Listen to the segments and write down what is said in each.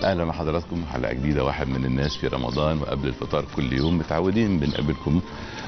اهلا بحضراتكم حلقه جديده واحد من الناس في رمضان وقبل الفطار كل يوم متعودين بنقابلكم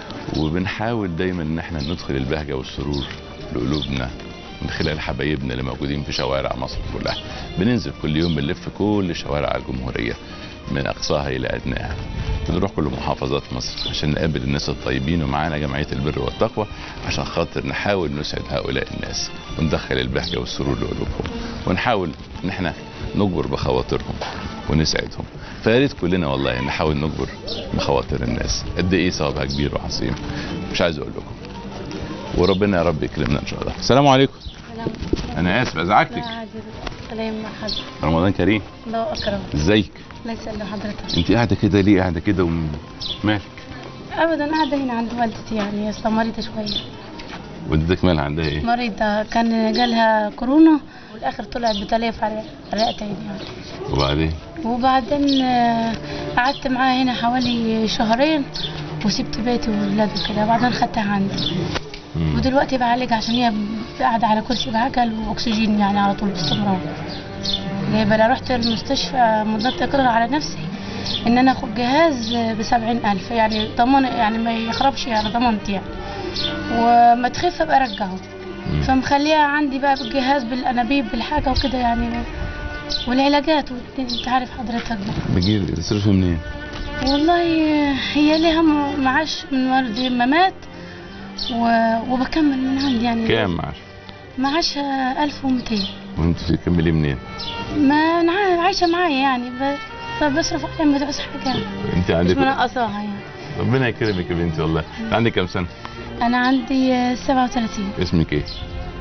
وبنحاول دايما ان احنا ندخل البهجه والسرور لقلوبنا من خلال حبايبنا اللي موجودين في شوارع مصر كلها بننزل كل يوم بنلف كل شوارع الجمهوريه من اقصاها الى ادناها بنروح كل محافظات مصر عشان نقابل الناس الطيبين ومعانا جمعيه البر والتقوى عشان خاطر نحاول نسعد هؤلاء الناس وندخل البهجه والسرور لقلوبهم ونحاول ان احنا نجبر بخواطرهم ونسعدهم فيا ريت كلنا والله نحاول نجبر بخواطر الناس قد ايه ثوابها كبير وعظيم مش عايز اقول لكم وربنا يا رب يكرمنا ان شاء الله السلام عليكم سلام انا اسف ازعجتك لا عادي سلام مع حضرتك رمضان كريم الله اكرم ازيك الله يسلم حضرتك انت قاعده كده ليه قاعده كده ومالك ابدا قاعده هنا عند والدتي يعني اصلا مريضه شويه والدتك مالها عندها ايه مريضه كان جالها كورونا والاخر طلعت بتليف على رئتين يعني وبعدين وبعدين آه، قعدت معاها هنا حوالي شهرين وسبت بيتي وولادي وكده بعدين خدتها عندي مم. ودلوقتي بعالج عشان هي قاعده على كرسي بعجل واكسجين يعني على طول باستمرار جايبه لها رحت المستشفى مضت اقرار على نفسي ان انا اخد جهاز بسبعين الف يعني ضمان يعني ما يخربش على ضمانتي يعني وما تخف ابقى ارجعه مم. فمخليها عندي بقى بالجهاز بالانابيب بالحاجه وكده يعني والعلاجات والدنيا، انت عارف حضرتك بقى بجيب تصرف منين والله هي ليها م- معاش من والدي ما مات و... وبكمل من عندي يعني كام معاش معاشها 1200 وانت تكملي منين ما انا عا- عايشه معايا يعني ب... طب بصرف عليها ما تعوز حاجه انت مش عندك منقصاها يعني ربنا يكرمك يا بنتي والله انت عندك كام سنه انا عندي آه، 37 اسمك ايه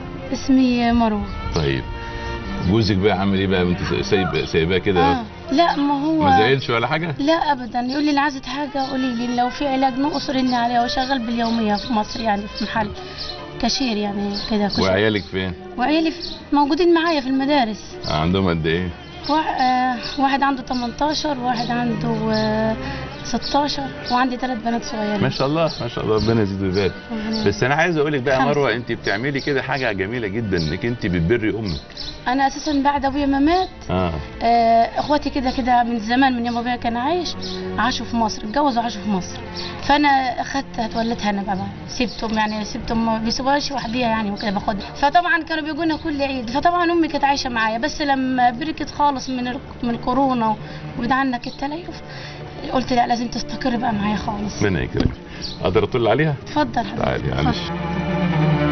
اسمي مروه طيب جوزك بقى عامل ايه بقى وانت سايب سايباه كده آه. لا ما هو ما زعلش ولا حاجه لا ابدا يقول لي اللي عايزه حاجه قولي لي لو في علاج نقص رني عليه وشغال باليوميه في مصر يعني في محل كاشير يعني كده كشك. وعيالك فين وعيالي في- موجودين معايا في المدارس عندهم قد ايه وا- آه، واحد عنده 18 وواحد عنده آه، 16 وعندي ثلاث بنات ما صغيرين شاء الله ما شاء الله ربنا يزيد ويبارك بس انا عايز اقول لك بقى يا خمسة. مروه انت بتعملي كده حاجه جميله جدا انك انت بتبري امك انا اساسا بعد ابويا ما مات اه آه، اخواتي كده كده من زمان من يوم ابويا كان عايش عاشوا في مصر اتجوزوا وعاشوا في مصر فانا اخدت اتولدها انا بقى سبتهم يعني سبتهم ما بيسيبوهاش وحديها يعني وكده باخدها فطبعا كانوا بيجونا كل عيد فطبعا امي كانت عايشه معايا بس لما بركت خالص من ال- من كورونا وبعد عنك التليف قلت لا لازم تستقر بقى معايا خالص ربنا يكرمك اقدر اطل عليها اتفضل حضرتك تعالي معلش اتفضل.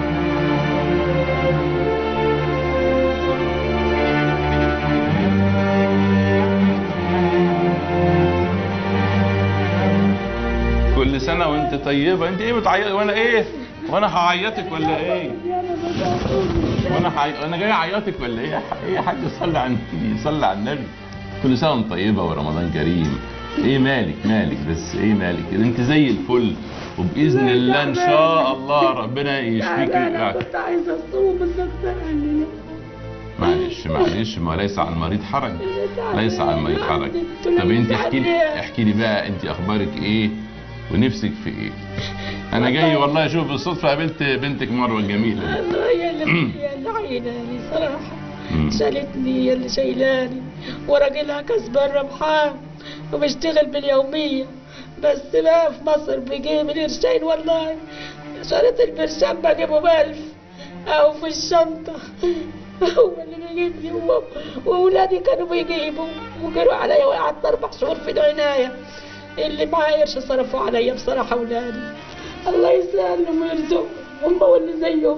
كل سنه وانت طيبه انت ايه بتعيطي وانا ايه وانا هعيطك ولا ايه وانا حي... انا جاي اعيطك ولا ايه ايه يا حاج صلي على النبي صلي على النبي كل سنه وانت طيبه ورمضان كريم ايه مالك مالك بس ايه مالك انت زي الفل وباذن الله ان شاء الله ربنا يشفيك انا كنت عايزه اصوم بس اكتر عني معلش معلش ما ليس على المريض حرج ليس على المريض حرج طب انت احكي لي احكي لي بقى انت اخبارك ايه ونفسك في ايه انا جاي والله اشوف بالصدفه قابلت بنتك مروه الجميله دي الله هي اللي هي اللي عيناني صراحه مم. شالتني هي اللي شايلاني وراجلها كسبان ربحان وبشتغل باليوميه بس بقى في مصر بيجيب القرشين والله شريط البرشام بجيبه بألف أو في الشنطة هو اللي بيجيب لي هو وأولادي كانوا بيجيبوا وجروا عليا وقعدت أربع شهور في العناية اللي معايا قرش صرفوا عليا بصراحة أولادي الله يسهلهم ويرزقهم هم واللي زيهم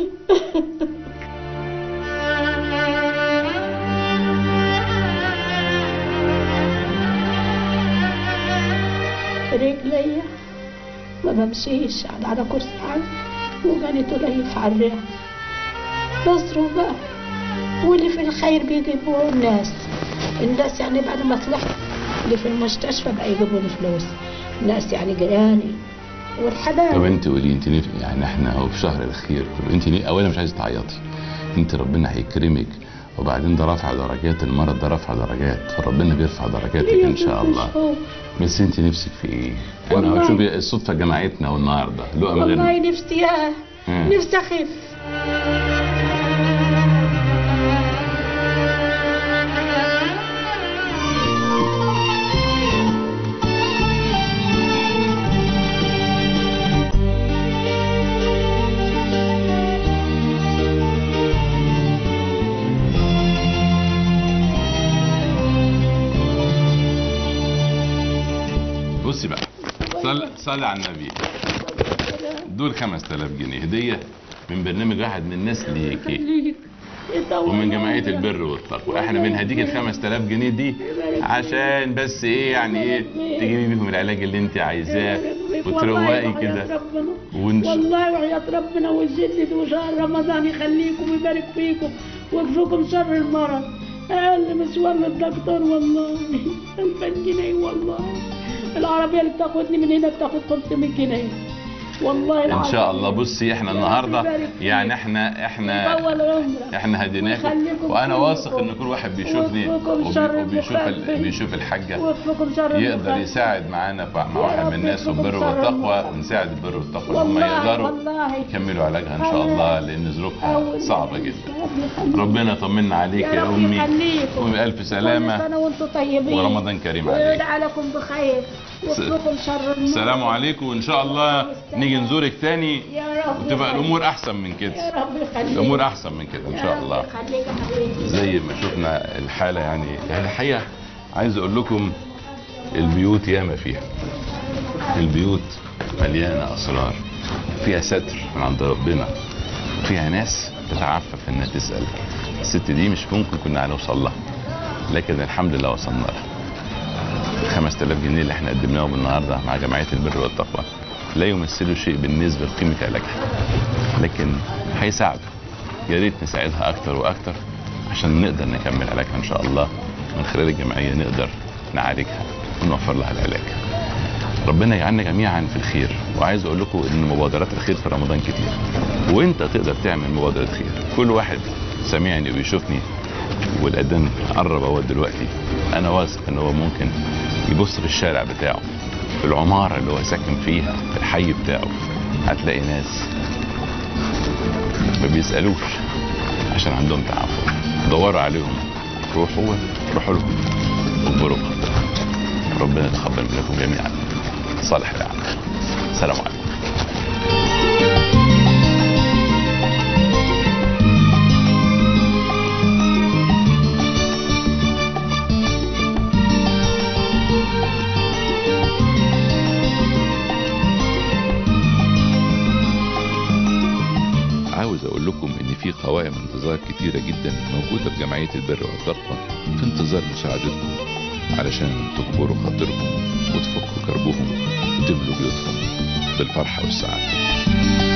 رجليا ما بمشيش قاعد على كرسي عادي وجاني تليف على الرئة بصرف بقى واللي في الخير بيجيبوه الناس الناس يعني بعد ما طلعت اللي في المستشفى بقى يجيبوا لي فلوس الناس يعني جيراني طب والحلال انت قولي انت نف... يعني احنا اهو في شهر الخير كله انت ليه اولا مش عايزه تعيطي انت ربنا هيكرمك وبعدين ده رفع درجات المرض ده رفع درجات فربنا بيرفع درجاتك ان شاء الله بس انت نفسك في ايه؟ انا والله. شوفي الصدفه جمعتنا والنهارده لقى من والله غير نفسي يا مم. نفسي اخف بصي بقى صل صلي على النبي دول 5000 جنيه هديه من برنامج واحد من الناس ليكي خليك يطول ومن جمعيه عمرك. البر والتقوى احنا بنهديك ال 5000 جنيه دي عشان بس ايه يعني ايه تجيبي بيهم العلاج اللي انت عايزاه وتروقي والله كده وحياة ربنا ونش... والله وحياة ربنا ويجدد وشهر رمضان يخليكم ويبارك فيكم ويكفيكم شر المرض اقل مشوار للدكتور والله 2000 جنيه والله العربيه اللي بتاخدني من هنا بتاخد 500 جنيه والله ان العظيم شاء الله بصي احنا النهارده يعني احنا احنا يطول عمرك احنا هديناكم ويخليكم وانا كلكم. واثق ان كل واحد بيشوفني ويكفيكم شر وبي- وبيشوف ال- المخالفين. بيشوف الحاجه ويكفيكم شر يقدر المخالفين. يساعد معانا ف- مع يا واحد من رب الناس في يكفيكم البر شر والتقوى المخالفين. ونساعد البر والتقوى ان هم والله يقدروا والله يكملوا علاجها ان شاء الله لان ظروفها أول صعبه ما جدا يخليك. ربنا يطمنا عليك يا رب امي يخليكم. امي الف كل سلامه سنة وانتم طيبين ورمضان كريم عليك ويدعى لكم بخير ويكفيكم شر المرض السلام عليكم وان شاء الله نيجي نزورك تاني يا رب وتبقى يخليك. الامور احسن من يا كده رب يخليك الامور احسن من كده ان يا شاء رب الله يخليك يا حبيبي زي ما شفنا الحالة يعني يعني الحقيقة عايز أقول لكم البيوت ياما فيها البيوت مليانة أسرار فيها ستر من عند ربنا فيها ناس تتعفف إنها تسأل الست دي مش ممكن كنا هنوصل لها لكن الحمد لله وصلنا لها 5000 جنيه اللي احنا قدمناهم النهارده مع جمعيه البر والتقوى لا يمثلوا شيء بالنسبه لقيمه علاجها لكن هيساعدوا يا ريت نساعدها اكتر واكتر عشان نقدر نكمل علاجها ان شاء الله من خلال الجمعيه نقدر نعالجها ونوفر لها العلاج ربنا يجعلنا جميعا في الخير وعايز اقول لكم ان مبادرات الخير في رمضان كتير وانت تقدر تعمل مبادره خير كل واحد سامعني وبيشوفني والاذان قرب اهو دلوقتي انا واثق ان هو ممكن يبص في الشارع بتاعه في العماره اللي هو ساكن فيها في الحي بتاعه هتلاقي ناس ما بيسالوش عشان عندهم تعفف دوروا عليهم روحوا روحوا لهم واجبروا بخاطرهم ربنا يتقبل منكم جميعا صالح الأعمال السلام عليكم عاوز اقول لكم ان في قوائم انتظار كتيرة جدا موجودة في جمعية البر والتقوى في انتظار مساعدتكم علشان تجبروا خاطرهم وتفكوا كربهم وتملوا بيوتهم بالفرحة والسعادة